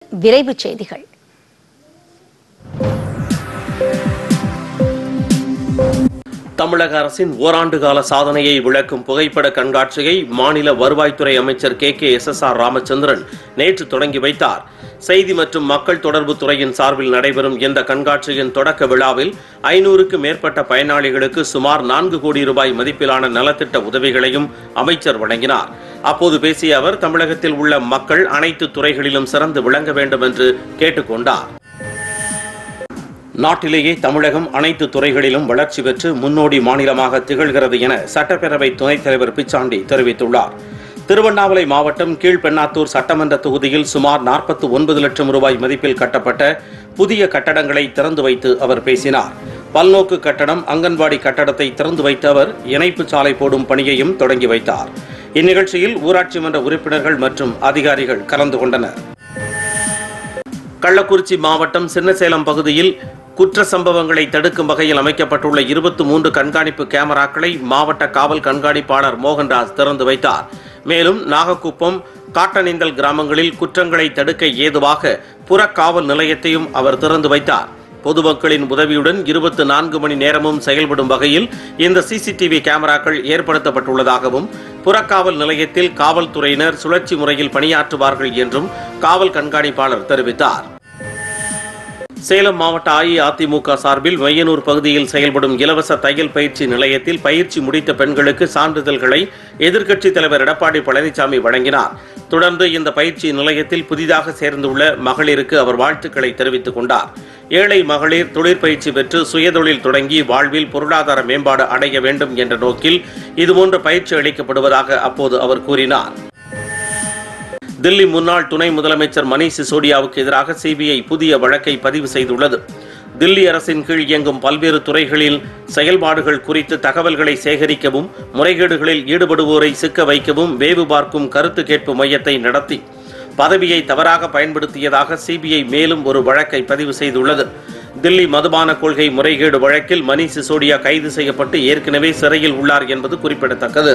விரைவுச் செய்திகள் தமிழக அரசின் ஓராண்டு கால சாதனையை விளக்கும் புகைப்பட கண்காட்சியை மாநில வருவாய்த்துறை அமைச்சர் K K S S R Ramachandran நேற்று தொடங்கி வைத்தார் செய்தி மற்றும் மக்கள் தொடர்பு துறையின் சார்பில் நடைபெறும் இந்த கண்காட்சியின் தொடக்க விழாவில் ஐநூறுக்கு மேற்பட்ட பயனாளிகளுக்கு சுமார் நான்கு கோடி ரூபாய் மதிப்பிலான நலத்திட்ட உதவிகளையும் அமைச்சர் வழங்கினார் அப்போது பேசிய அவர் தமிழகத்தில் உள்ள மக்கள் அனைத்து துறைகளிலும் சிறந்து விளங்க வேண்டும் என்று கேட்டுக்கொண்டார் நாட்டிலேயே தமிழகம் அனைத்து துறைகளிலும் வளர்ச்சி பெற்று முன்னோடி மாநிலமாக திகழ்கிறது என சட்டப்பேரவை துணைத் தலைவர் பிச்சாண்டி தெரிவித்துள்ளார் திருவண்ணாமலை மாவட்டம் கீழ்பெண்ணாத்தூர் சட்டமன்ற தொகுதியில் சுமார் நாற்பத்தி ஒன்பது லட்சம் ரூபாய் மதிப்பில் கட்டப்பட்ட புதிய கட்டடங்களை திறந்து வைத்து அவர் பேசினார் பல்நோக்கு கட்டடம் அங்கன்வாடி கட்டடத்தை திறந்து வைத்த அவர் இணைப்பு சாலை போடும் பணியையும் தொடங்கி வைத்தார் இந்நிகழ்ச்சியில் ஊராட்சி மன்ற உறுப்பினர்கள் மற்றும் அதிகாரிகள் கலந்து கொண்டனர் கள்ளக்குறிச்சி மாவட்டம் சின்னசேலம் பகுதியில் குற்ற சம்பவங்களை தடுக்கும் வகையில் அமைக்கப்பட்டுள்ள இருபத்தி மூன்று கண்காணிப்பு கேமராக்களை மாவட்ட காவல் கண்காணிப்பாளர் மோகன்ராஜ் திறந்து வைத்தார் மேலும் நாகக்குப்பம் காட்டனிந்தல் கிராமங்களில் குற்றங்களை தடுக்க ஏதுவாக புற காவல் நிலையத்தையும் அவர் திறந்து வைத்தார் பொதுமக்களின் உதவியுடன் இருபத்தி நான்கு மணி நேரமும் செயல்படும் வகையில் இந்த சிசிடிவி கேமராக்கள் ஏற்படுத்தப்பட்டுள்ளதாகவும் புறக்காவல் நிலையத்தில் காவல்துறையினர் சுழற்சி முறையில் பணியாற்றுவார்கள் என்றும் காவல் கண்காணிப்பாளர் தெரிவித்தார் சேலம் மாவட்ட அஇஅதிமுக சார்பில் மையனூர் பகுதியில் செயல்படும் இலவச தையல் பயிற்சி நிலையத்தில் பயிற்சி முடித்த பெண்களுக்கு சான்றிதழ்களை எதிர்க்கட்சித் தலைவர் எடப்பாடி பழனிசாமி வழங்கினார் தொடர்ந்து இந்த பயிற்சி நிலையத்தில் புதிதாக சேர்ந்துள்ள மகளிருக்கு அவர் வாழ்த்துக்களை தெரிவித்துக் கொண்டார் ஏழை மகளிர் தொழிற்பயிற்சி பெற்று சுயதொழில் தொடங்கி வாழ்வில் பொருளாதார மேம்பாடு அடைய வேண்டும் என்ற நோக்கில் இதுபோன்ற பயிற்சி அளிக்கப்படுவதாக அப்போது அவர் கூறினார் தில்லி முன்னாள் துணை முதலமைச்சர் மணீஷ் சிசோடியாவுக்கு எதிராக சிபிஐ புதிய வழக்கை பதிவு செய்துள்ளது தில்லி அரசின் கீழ் இயங்கும் பல்வேறு துறைகளில் செயல்பாடுகள் குறித்து தகவல்களை சேகரிக்கவும் முறைகேடுகளில் ஈடுபடுவோரை சிக்க வைக்கவும் வேவு பார்க்கும் கருத்து கேட்பு மையத்தை நடத்தி பதவியை தவறாக பயன்படுத்தியதாக சிபிஐ மேலும் ஒரு வழக்கை பதிவு செய்துள்ளது தில்லி மதுபான கொள்கை முறைகேடு வழக்கில் மணீஷ் சிசோடியா கைது செய்யப்பட்டு ஏற்கனவே சிறையில் உள்ளார் என்பது குறிப்பிடத்தக்கது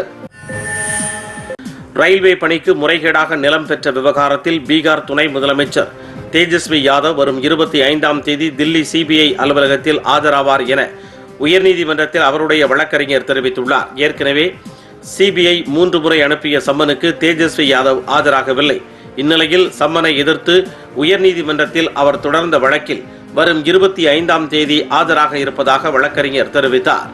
ரயில்வே பணிக்கு முறைகேடாக நிலம் பெற்ற விவகாரத்தில் பீகார் துணை முதலமைச்சர் தேஜஸ்வி யாதவ் வரும் இருபத்தி ஐந்தாம் தேதி தில்லி சிபிஐ அலுவலகத்தில் ஆஜராவார் என உயர்நீதிமன்றத்தில் அவருடைய வழக்கறிஞர் தெரிவித்துள்ளார் ஏற்கனவே சிபிஐ மூன்று முறை அனுப்பிய சம்மனுக்கு தேஜஸ்வி யாதவ் ஆஜராகவில்லை இந்நிலையில் சம்மனை எதிர்த்து உயர்நீதிமன்றத்தில் அவர் தொடர்ந்த வழக்கில் வரும் இருபத்தி ஐந்தாம் தேதி ஆஜராக இருப்பதாக வழக்கறிஞர் தெரிவித்தார்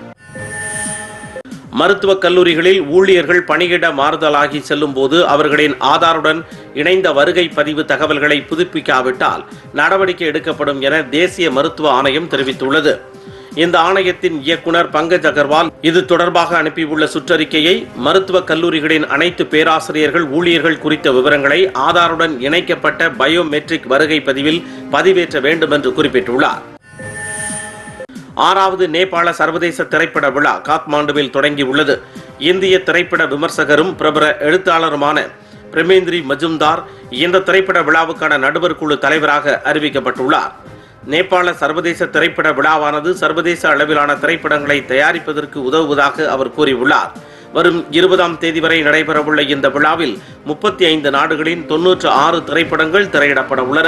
மருத்துவக் கல்லூரிகளில் ஊழியர்கள் பணியிட மாறுதலாகி செல்லும் போது அவர்களின் ஆதாருடன் இணைந்த வருகை பதிவு தகவல்களை புதுப்பிக்காவிட்டால் நடவடிக்கை எடுக்கப்படும் என தேசிய மருத்துவ ஆணையம் தெரிவித்துள்ளது இந்த ஆணையத்தின் இயக்குனர் பங்கஜ் அகர்வால் இது தொடர்பாக அனுப்பியுள்ள சுற்றறிக்கையை மருத்துவக் கல்லூரிகளின் அனைத்து பேராசிரியர்கள் ஊழியர்கள் குறித்த விவரங்களை ஆதாருடன் இணைக்கப்பட்ட பயோமெட்ரிக் வருகை பதிவில் பதிவேற்ற வேண்டும் என்று குறிப்பிட்டுள்ளார் ஆறாவது நேபாள சர்வதேச திரைப்பட விழா காத்மாண்டுவில் தொடங்கியுள்ளது இந்திய திரைப்பட விமர்சகரும் பிரபல எழுத்தாளருமான பிரமேந்திரி மஜும்தார் இந்த திரைப்பட விழாவுக்கான நடுவர் குழு தலைவராக அறிவிக்கப்பட்டுள்ளார் நேபாள சர்வதேச திரைப்பட விழாவானது சர்வதேச அளவிலான திரைப்படங்களை தயாரிப்பதற்கு உதவுவதாக அவர் கூறியுள்ளார் வரும் இருபதாம் தேதி வரை நடைபெறவுள்ள இந்த விழாவில் முப்பத்தி ஐந்து நாடுகளின் தொன்னூற்று ஆறு திரைப்படங்கள் திரையிடப்பட உள்ளன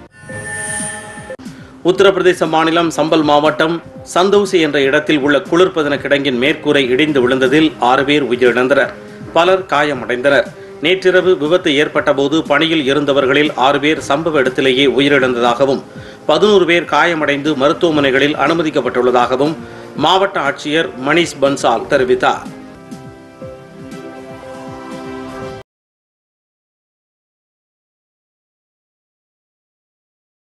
உத்தரப்பிரதேச மாநிலம் சம்பல் மாவட்டம் சந்தோசி என்ற இடத்தில் உள்ள குளிர்பதன கிடங்கின் மேற்கூரை இடிந்து விழுந்ததில் ஆறு பேர் உயிரிழந்தனர் பலர் காயமடைந்தனர் நேற்றிரவு விபத்து ஏற்பட்டபோது பணியில் இருந்தவர்களில் ஆறு பேர் சம்பவ இடத்திலேயே உயிரிழந்ததாகவும் பதினோரு பேர் காயமடைந்து மருத்துவமனைகளில் அனுமதிக்கப்பட்டுள்ளதாகவும் மாவட்ட ஆட்சியர் மணிஷ் பன்சால் தெரிவித்தார்